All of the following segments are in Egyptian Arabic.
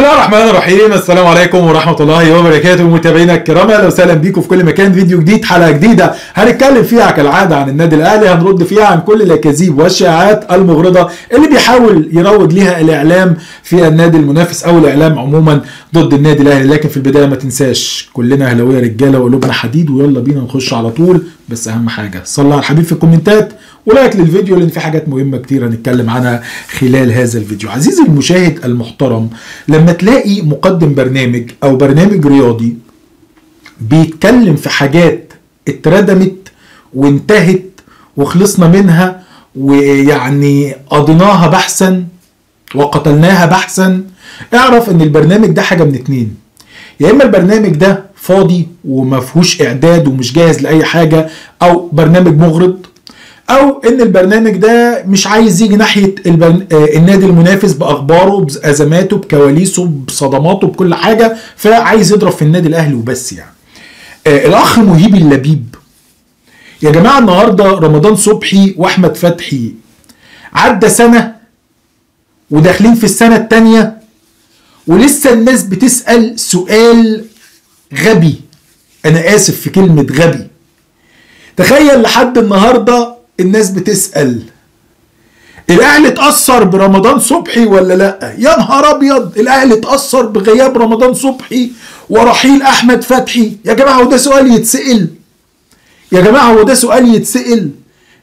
الله الرحمن الرحيم السلام عليكم ورحمة الله وبركاته متابعينا الكرام اهلا وسهلا بيكم في كل مكان فيديو جديد حلقة جديدة هنتكلم فيها كالعادة عن النادي الاهلي هنرد فيها عن كل الاكاذيب والشائعات المغرضة اللي بيحاول يروج ليها الاعلام في النادي المنافس او الاعلام عموما ضد النادي الاهلي لكن في البداية ما تنساش كلنا اهلاوية رجالة وقلوبنا حديد ويلا بينا نخش على طول بس اهم حاجة صلى على الحبيب في الكومنتات ولايك للفيديو لان في حاجات مهمه كتير هنتكلم عنها خلال هذا الفيديو عزيزي المشاهد المحترم لما تلاقي مقدم برنامج او برنامج رياضي بيتكلم في حاجات اتردمت وانتهت وخلصنا منها ويعني قضيناها بحثا وقتلناها بحثا اعرف ان البرنامج ده حاجه من اتنين يا اما البرنامج ده فاضي وما فيهوش اعداد ومش جاهز لاي حاجه او برنامج مغرض او ان البرنامج ده مش عايز يجي ناحيه البرن... آه النادي المنافس باخباره بازماته بكواليسه بصدماته بكل حاجه فعايز يضرب في النادي الاهلي وبس يعني آه الاخ مهيب اللبيب يا جماعه النهارده رمضان صبحي واحمد فتحي عدى سنه وداخلين في السنه الثانيه ولسه الناس بتسال سؤال غبي انا اسف في كلمه غبي تخيل لحد النهارده الناس بتسأل الأهلي اتأثر برمضان صبحي ولا لأ؟ يا نهار أبيض الأهلي اتأثر بغياب رمضان صبحي ورحيل أحمد فتحي يا جماعة هو ده سؤال يتسأل يا جماعة هو ده سؤال يتسأل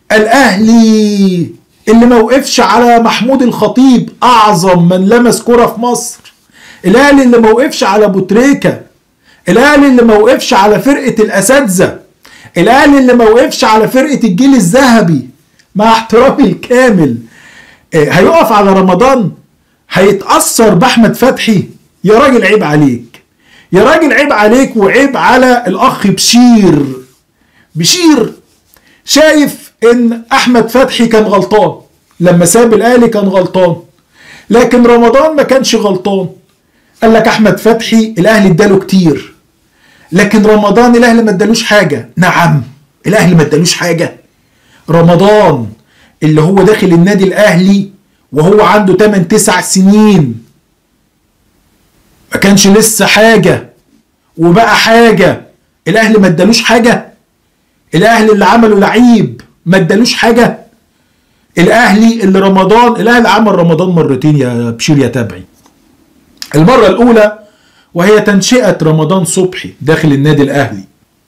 الأهلي اللي ما وقفش على محمود الخطيب أعظم من لمس كرة في مصر الأهلي اللي ما وقفش على أبو تريكة الأهلي اللي ما وقفش على فرقة الأساتذة الاهلي اللي ما وقفش على فرقه الجيل الذهبي مع احترامي الكامل هيقف على رمضان هيتاثر باحمد فتحي يا راجل عيب عليك يا راجل عيب عليك وعيب على الاخ بشير بشير شايف ان احمد فتحي كان غلطان لما ساب الاهلي كان غلطان لكن رمضان ما كانش غلطان قال لك احمد فتحي الاهلي اداله كتير لكن رمضان الاهلي ما ادالوش حاجه نعم الاهلي ما ادالوش حاجه رمضان اللي هو داخل النادي الاهلي وهو عنده 8 9 سنين ما كانش لسه حاجه وبقى حاجه الاهلي ما ادالوش حاجه الاهلي اللي عمله لعيب ما ادالوش حاجه الاهلي اللي رمضان الاهلي عمل رمضان مرتين يا بشير يا تابعي المره الاولى وهي تنشئة رمضان صبحي داخل النادي الأهلي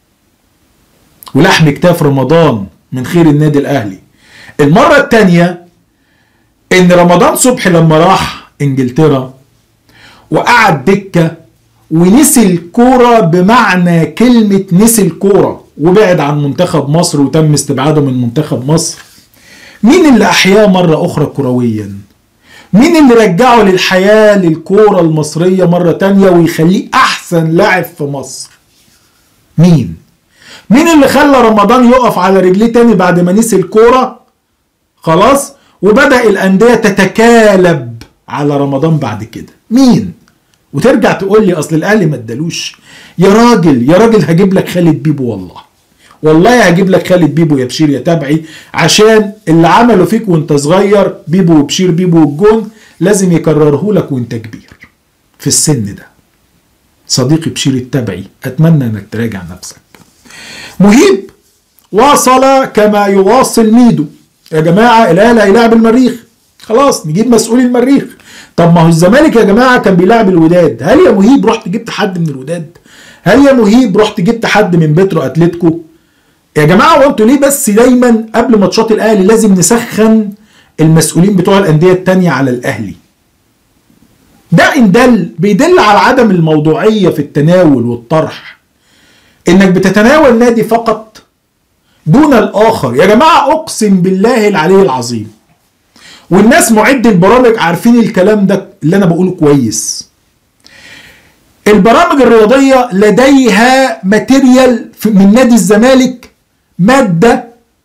ولحم كتاف رمضان من خير النادي الأهلي المرة الثانية إن رمضان صبحي لما راح إنجلترا وقعد دكة ونسي الكورة بمعنى كلمة نسي الكورة وبعد عن منتخب مصر وتم استبعاده من منتخب مصر مين اللي أحياه مرة أخرى كرويا؟ مين اللي رجعه للحياة للكورة المصرية مرة تانية ويخليه أحسن لاعب في مصر مين مين اللي خلى رمضان يقف على رجليه تاني بعد ما نسي الكورة خلاص وبدأ الأندية تتكالب على رمضان بعد كده مين وترجع تقول لي أصل الأهلي ما ادالوش يا راجل يا راجل هجيب لك خالد بيبو والله والله هجيب لك خالد بيبو يا بشير يا تابعي عشان اللي عمله فيك وانت صغير بيبو وبشير بيبو والجون لازم يكرره لك وانت كبير في السن ده صديقي بشير التبعي اتمنى انك تراجع نفسك مهيب واصل كما يواصل ميدو يا جماعه الاهلي هيلاعب المريخ خلاص نجيب مسؤول المريخ طب ما هو الزمالك يا جماعه كان بيلاعب الوداد هل يا مهيب رحت جبت حد من الوداد هل يا مهيب رحت جبت حد من بترو اتلتيكو يا جماعه هو انتوا ليه بس دايما قبل ماتشات الاهلي لازم نسخن المسؤولين بتوع الانديه التانية على الاهلي ده ان دل بيدل على عدم الموضوعيه في التناول والطرح انك بتتناول نادي فقط دون الاخر يا جماعه اقسم بالله العلي العظيم والناس معد البرامج عارفين الكلام ده اللي انا بقوله كويس البرامج الرياضيه لديها ماتيريال من نادي الزمالك ماده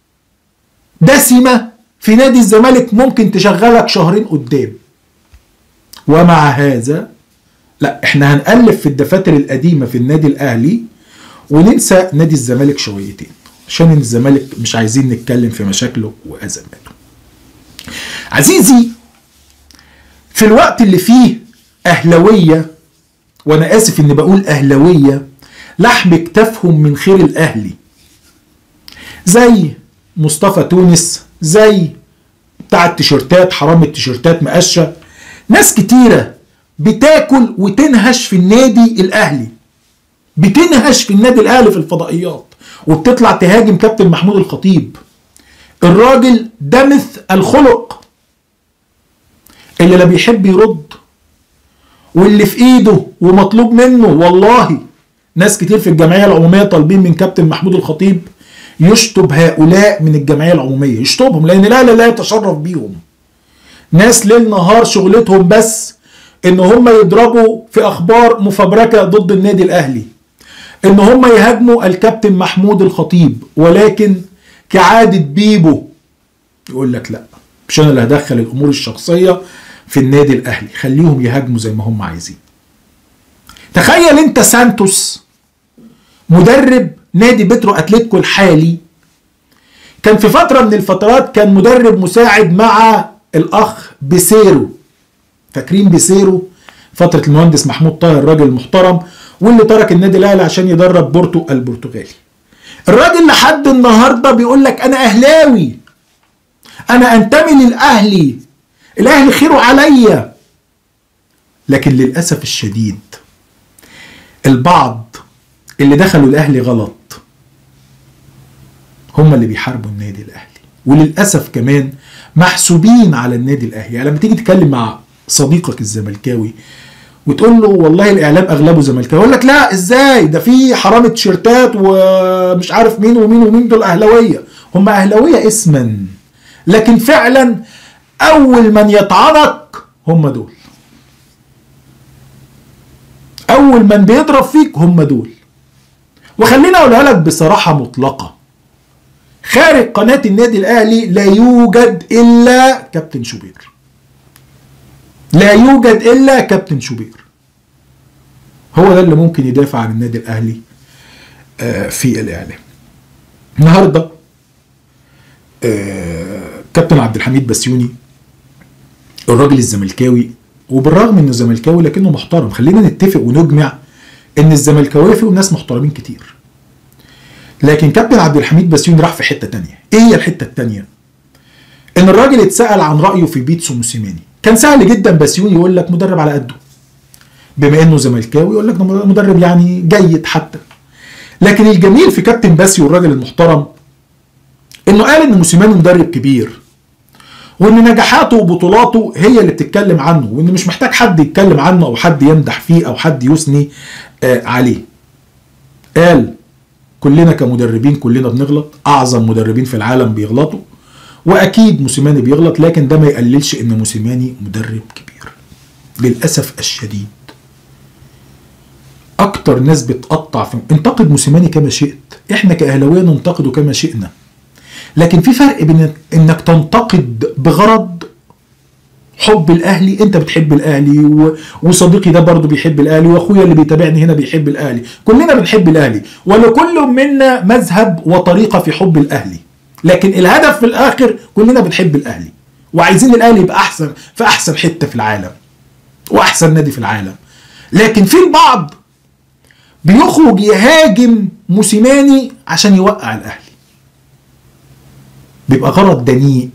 دسمه في نادي الزمالك ممكن تشغلك شهرين قدام ومع هذا لا احنا هنقلب في الدفاتر القديمه في النادي الاهلي وننسى نادي الزمالك شويتين عشان الزمالك مش عايزين نتكلم في مشاكله وازماته عزيزي في الوقت اللي فيه اهلويه وانا اسف اني بقول اهلويه لحم كتافهم من خير الاهلي زي مصطفى تونس زي بتاع التيشيرتات حرام التيشيرتات مقشه ناس كتيره بتاكل وتنهش في النادي الاهلي بتنهش في النادي الاهلي في الفضائيات وبتطلع تهاجم كابتن محمود الخطيب الراجل دمث الخلق اللي لا بيحب يرد واللي في ايده ومطلوب منه والله ناس كتير في الجمعيه العموميه طالبين من كابتن محمود الخطيب يشطب هؤلاء من الجمعيه العموميه يشطبهم لان الاهلي لا يتشرف بيهم ناس ليل نهار شغلتهم بس ان هم يضربوا في اخبار مفبركه ضد النادي الاهلي ان هم يهاجموا الكابتن محمود الخطيب ولكن كعاده بيبو يقول لك لا مش انا اللي هدخل الامور الشخصيه في النادي الاهلي خليهم يهاجموا زي ما هم عايزين تخيل انت سانتوس مدرب نادي بترو اتلتيكو الحالي كان في فتره من الفترات كان مدرب مساعد مع الاخ بيسيرو فاكرين بيسيرو فتره المهندس محمود طاهر الراجل المحترم واللي ترك النادي الاهلي عشان يدرب بورتو البرتغالي الراجل لحد النهارده بيقول لك انا اهلاوي انا انتمي للاهلي الاهلي خيره عليا لكن للاسف الشديد البعض اللي دخلوا الاهلي غلط هم اللي بيحاربوا النادي الاهلي وللاسف كمان محسوبين على النادي الاهلي يعني لما تيجي تتكلم مع صديقك الزملكاوي وتقول له والله الاعلام اغلبه زملكاوي يقول لك لا ازاي ده في حرامه تيشيرتات ومش عارف مين ومين ومين دول اهلاويه هم اهلاويه اسما لكن فعلا اول من يطعنك هم دول اول من بيضرب فيك هم دول وخليني اقولها لك بصراحه مطلقه خارج قناه النادي الاهلي لا يوجد الا كابتن شوبير لا يوجد الا كابتن شوبير هو ده اللي ممكن يدافع عن النادي الاهلي في الاعلام النهارده كابتن عبد الحميد بسيوني الراجل الزملكاوي وبالرغم انه زملكاوي لكنه محترم خلينا نتفق ونجمع ان الزملكاويه فيهم ناس محترمين كتير لكن كابتن عبد الحميد بسيوني راح في حته تانية ايه هي الحته التانية ان الراجل اتسال عن رايه في بيتسو موسيماني كان سهل جدا بسيوني يقول لك مدرب على قده بما انه زملكاوي يقول لك ده مدرب يعني جيد حتى لكن الجميل في كابتن باسيو الراجل المحترم انه قال ان موسيماني مدرب كبير وان نجاحاته وبطولاته هي اللي بتتكلم عنه وان مش محتاج حد يتكلم عنه او حد يمدح فيه او حد يثني آه عليه قال كلنا كمدربين كلنا بنغلط اعظم مدربين في العالم بيغلطوا واكيد موسيماني بيغلط لكن ده ما يقللش ان موسيماني مدرب كبير للاسف الشديد اكتر ناس بتقطع في انتقد موسيماني كما شئت احنا كاهلاويه ننتقده كما شئنا لكن في فرق بين انك تنتقد بغرض حب الاهلي انت بتحب الاهلي و... وصديقي ده برضه بيحب الاهلي واخويا اللي بيتابعني هنا بيحب الاهلي كلنا بنحب الاهلي ولكل منا مذهب وطريقه في حب الاهلي لكن الهدف في الاخر كلنا بنحب الاهلي وعايزين الاهلي يبقى احسن في احسن حته في العالم واحسن نادي في العالم لكن في البعض بيخرج يهاجم موسيماني عشان يوقع الاهلي بيبقى غرض دنيء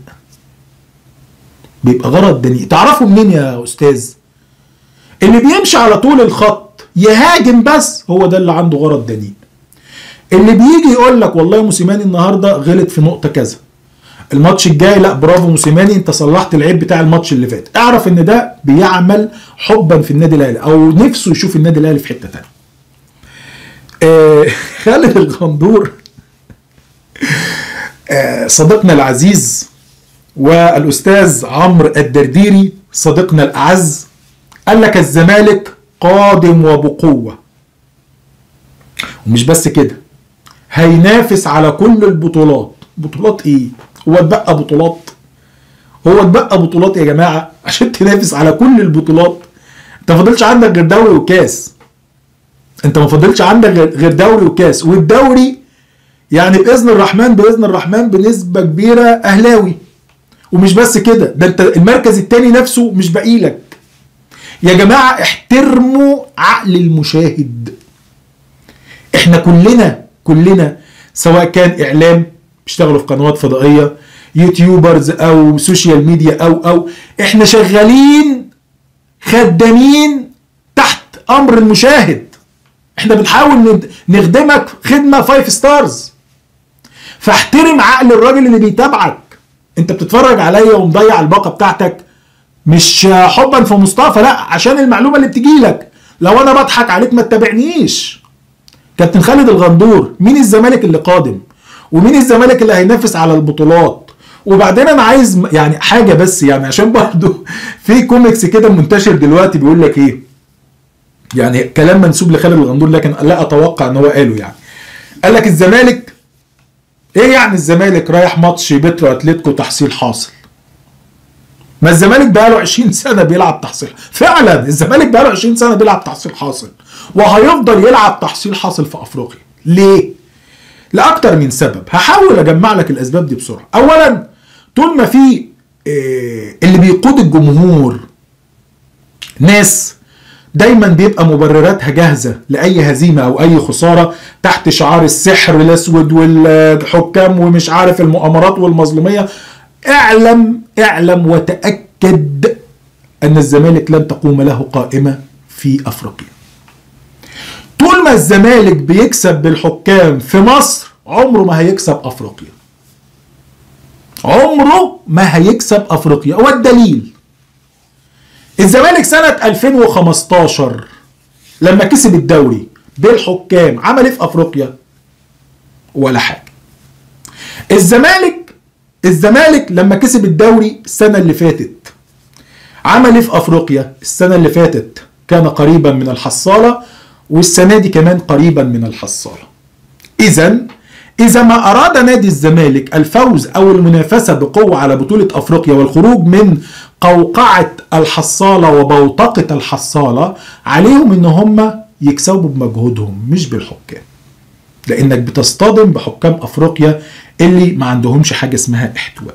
بيبقى غرض دنيء تعرفوا منين يا استاذ اللي بيمشي على طول الخط يهاجم بس هو ده اللي عنده غرض دنيء اللي بيجي يقول لك والله موسيماني النهارده غلط في نقطه كذا الماتش الجاي لا برافو موسيماني انت صلحت العيب بتاع الماتش اللي فات اعرف ان ده بيعمل حبا في النادي الاهلي او نفسه يشوف النادي الاهلي في حته ثانيه آه خالد الغندور آه صديقنا العزيز والاستاذ عمرو الدرديري صديقنا الاعز قال لك الزمالك قادم وبقوه ومش بس كده هينافس على كل البطولات بطولات ايه هو اتبقى بطولات هو اتبقى بطولات يا جماعه عشان تنافس على كل البطولات انت ما فاضلش عندك غير دوري وكاس انت ما فاضلش عندك غير دوري وكاس والدوري يعني باذن الرحمن باذن الرحمن بنسبه كبيره اهلاوي ومش بس كده ده انت المركز الثاني نفسه مش باقي لك يا جماعه احترموا عقل المشاهد احنا كلنا كلنا سواء كان اعلام بيشتغلوا في قنوات فضائيه يوتيوبرز او سوشيال ميديا او او احنا شغالين خدامين تحت امر المشاهد احنا بنحاول نخدمك خدمه فايف ستارز فاحترم عقل الراجل اللي بيتابعك انت بتتفرج عليا ومضيع الباقه بتاعتك مش حبا في مصطفى لا عشان المعلومه اللي بتجي لك لو انا بضحك عليك ما تتابعنيش كابتن خالد الغندور مين الزمالك اللي قادم ومين الزمالك اللي هينافس على البطولات وبعدين انا عايز يعني حاجه بس يعني عشان برضه في كوميكس كده منتشر دلوقتي بيقول لك ايه يعني كلام منسوب لخالد الغندور لكن لا اتوقع ان هو قاله يعني قال لك الزمالك ايه يعني الزمالك رايح ماتش بترو اتلتيكو تحصيل حاصل ما الزمالك بقاله 20 سنه بيلعب تحصيل فعلا الزمالك بقاله 20 سنه بيلعب تحصيل حاصل وهيفضل يلعب تحصيل حاصل في افريقيا ليه لاكتر من سبب هحاول اجمع لك الاسباب دي بسرعه اولا طول ما في إيه اللي بيقود الجمهور ناس دايما بيبقى مبرراتها جاهزة لأي هزيمة أو أي خسارة تحت شعار السحر الأسود والحكام ومش عارف المؤامرات والمظلومية اعلم اعلم وتأكد أن الزمالك لن تقوم له قائمة في أفريقيا طول ما الزمالك بيكسب بالحكام في مصر عمره ما هيكسب أفريقيا عمره ما هيكسب أفريقيا والدليل الزمالك سنة 2015 لما كسب الدوري بالحكام عمل ايه في افريقيا؟ ولا حاجة. الزمالك الزمالك لما كسب الدوري السنة اللي فاتت عمل ايه في افريقيا؟ السنة اللي فاتت كان قريبا من الحصالة والسنة دي كمان قريبا من الحصالة. إذا إذا ما أراد نادي الزمالك الفوز أو المنافسة بقوة على بطولة أفريقيا والخروج من قوقعة الحصالة وبوتقة الحصالة عليهم إن هم يكسبوا بمجهودهم مش بالحكام لأنك بتصطدم بحكام أفريقيا اللي ما عندهمش حاجة اسمها احتواء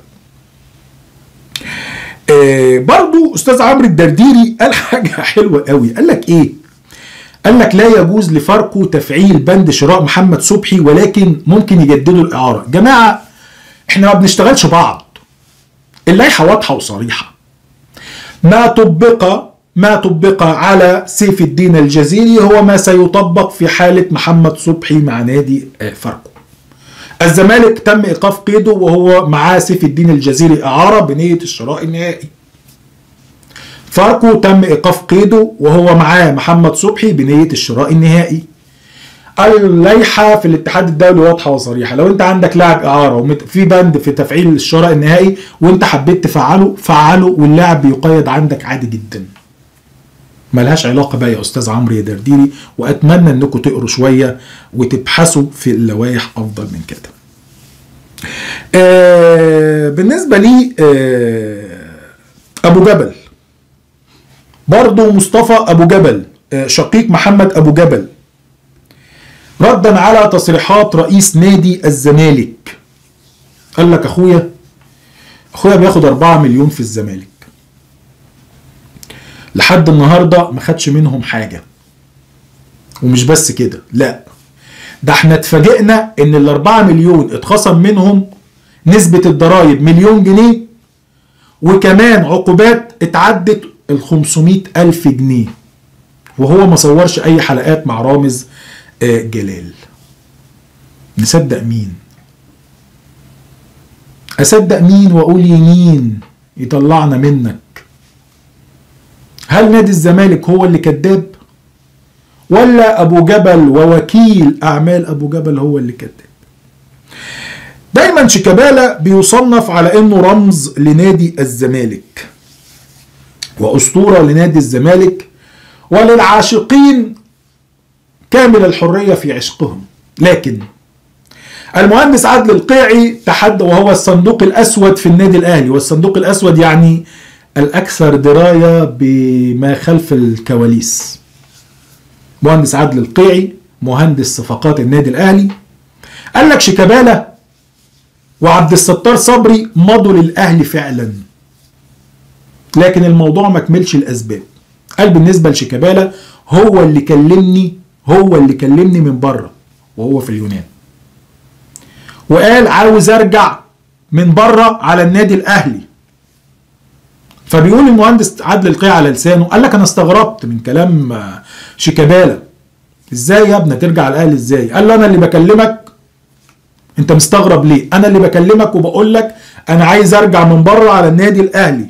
آه برضو أستاذ عمرو الدرديري قال حاجة حلوة قوي قال لك إيه قال لك لا يجوز لفاركو تفعيل بند شراء محمد صبحي ولكن ممكن يجددوا الاعاره جماعه احنا ما بنشتغلش بعض اللائحه واضحه وصريحه ما طبق ما طبق على سيف الدين الجزيري هو ما سيطبق في حاله محمد صبحي مع نادي فاركو الزمالك تم ايقاف قيده وهو معاه سيف الدين الجزيري اعاره بنيه الشراء النهائي فاركو تم ايقاف قيده وهو معاه محمد صبحي بنيه الشراء النهائي اللائحه في الاتحاد الدولي واضحه وصريحه لو انت عندك لاعب اعاره وفي بند في تفعيل الشراء النهائي وانت حبيت تفعله فعله واللاعب بيقيد عندك عادي جدا ملهاش علاقة بقى يا أستاذ عمرو يا درديري وأتمنى أنكم تقروا شوية وتبحثوا في اللوائح أفضل من كده. آه بالنسبة لي آه أبو جبل برضه مصطفى ابو جبل شقيق محمد ابو جبل ردا على تصريحات رئيس نادي الزمالك قال لك اخويا اخويا بياخد 4 مليون في الزمالك لحد النهارده ما خدش منهم حاجه ومش بس كده لا ده احنا اتفاجئنا ان ال 4 مليون اتخصم منهم نسبة الضرايب مليون جنيه وكمان عقوبات اتعدت ال 500 ألف جنيه وهو ما صورش أي حلقات مع رامز جلال نصدق مين أصدق مين وأقول يمين يطلعنا منك هل نادي الزمالك هو اللي كذاب ولا أبو جبل ووكيل أعمال أبو جبل هو اللي كذاب دايما شيكابالا بيصنف على انه رمز لنادي الزمالك واسطوره لنادي الزمالك وللعاشقين كامل الحريه في عشقهم لكن المهندس عادل القيعي تحدى وهو الصندوق الاسود في النادي الاهلي والصندوق الاسود يعني الاكثر درايه بما خلف الكواليس مهندس عادل القيعي مهندس صفقات النادي الاهلي قال لك شيكابالا وعبد الستار صبري مضوا للاهلي فعلا لكن الموضوع ما كملش الاسباب قال بالنسبه لشيكابالا هو اللي كلمني هو اللي كلمني من بره وهو في اليونان وقال عاوز ارجع من بره على النادي الاهلي فبيقول المهندس عادل القيع على لسانه قال لك انا استغربت من كلام شيكابالا ازاي يا ابني ترجع الاهلي ازاي قال له انا اللي بكلمك انت مستغرب ليه انا اللي بكلمك وبقول لك انا عايز ارجع من بره على النادي الاهلي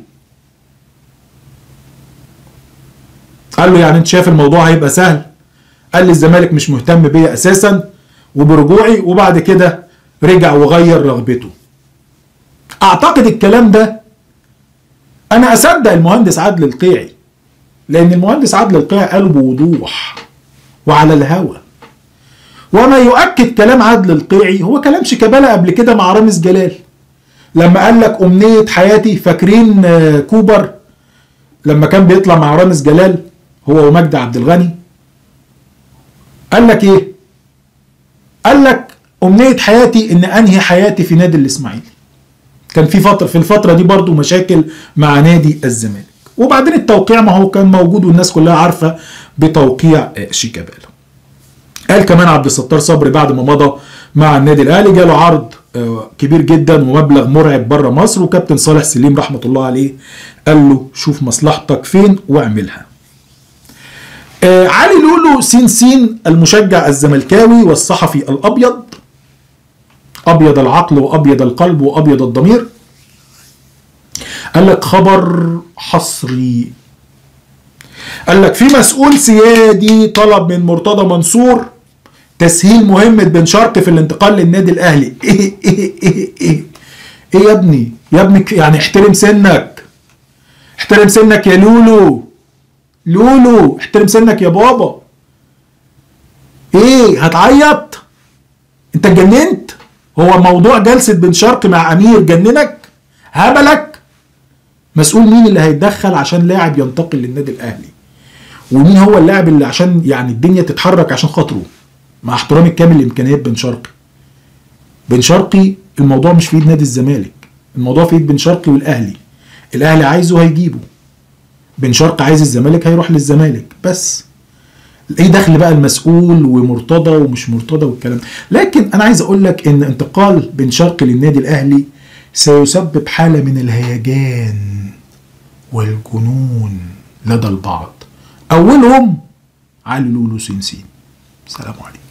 قال له يعني انت شايف الموضوع هيبقى سهل قال لي الزمالك مش مهتم بيا اساسا وبرجوعي وبعد كده رجع وغير رغبته اعتقد الكلام ده انا اصدق المهندس عادل القيعي لان المهندس عادل القيعي قاله بوضوح وعلى الهوى وما يؤكد كلام عادل القيعي هو كلام شيكابالا قبل كده مع رامز جلال لما قال لك امنيه حياتي فاكرين كوبر لما كان بيطلع مع رامز جلال هو ومجدي عبد الغني قال لك ايه قال لك امنيه حياتي ان انهي حياتي في نادي الاسماعيلي كان في فتره في الفتره دي برضو مشاكل مع نادي الزمالك وبعدين التوقيع ما هو كان موجود والناس كلها عارفه بتوقيع شيكابالا قال كمان عبد الستار صبري بعد ما مضى مع النادي الاهلي جاله عرض كبير جدا ومبلغ مرعب بره مصر وكابتن صالح سليم رحمه الله عليه قال له شوف مصلحتك فين واعملها آه علي لولو سين سين المشجع الزملكاوي والصحفي الابيض ابيض العقل وابيض القلب وابيض الضمير قال لك خبر حصري قال لك في مسؤول سيادي طلب من مرتضى منصور تسهيل مهمة بن شرقي في الانتقال للنادي الاهلي ايه ايه ايه ايه ايه يا ابني يا ابني يعني احترم سنك احترم سنك يا لولو لولو احترم سنك يا بابا ايه هتعيط انت اتجننت هو موضوع جلسة بن شرقي مع امير جننك هبلك مسؤول مين اللي هيتدخل عشان لاعب ينتقل للنادي الاهلي ومين هو اللاعب اللي عشان يعني الدنيا تتحرك عشان خاطره مع احترامي الكامل لامكانيات بن شرقي بن شرقي الموضوع مش في ايد نادي الزمالك الموضوع في ايد بن شرقي والاهلي الاهلي عايزه هيجيبه بن شرقي عايز الزمالك هيروح للزمالك بس ايه دخل بقى المسؤول ومرتضى ومش مرتضى والكلام لكن انا عايز اقول لك ان انتقال بن شرقي للنادي الاهلي سيسبب حاله من الهيجان والجنون لدى البعض اولهم علي لولو سنسين سلام عليكم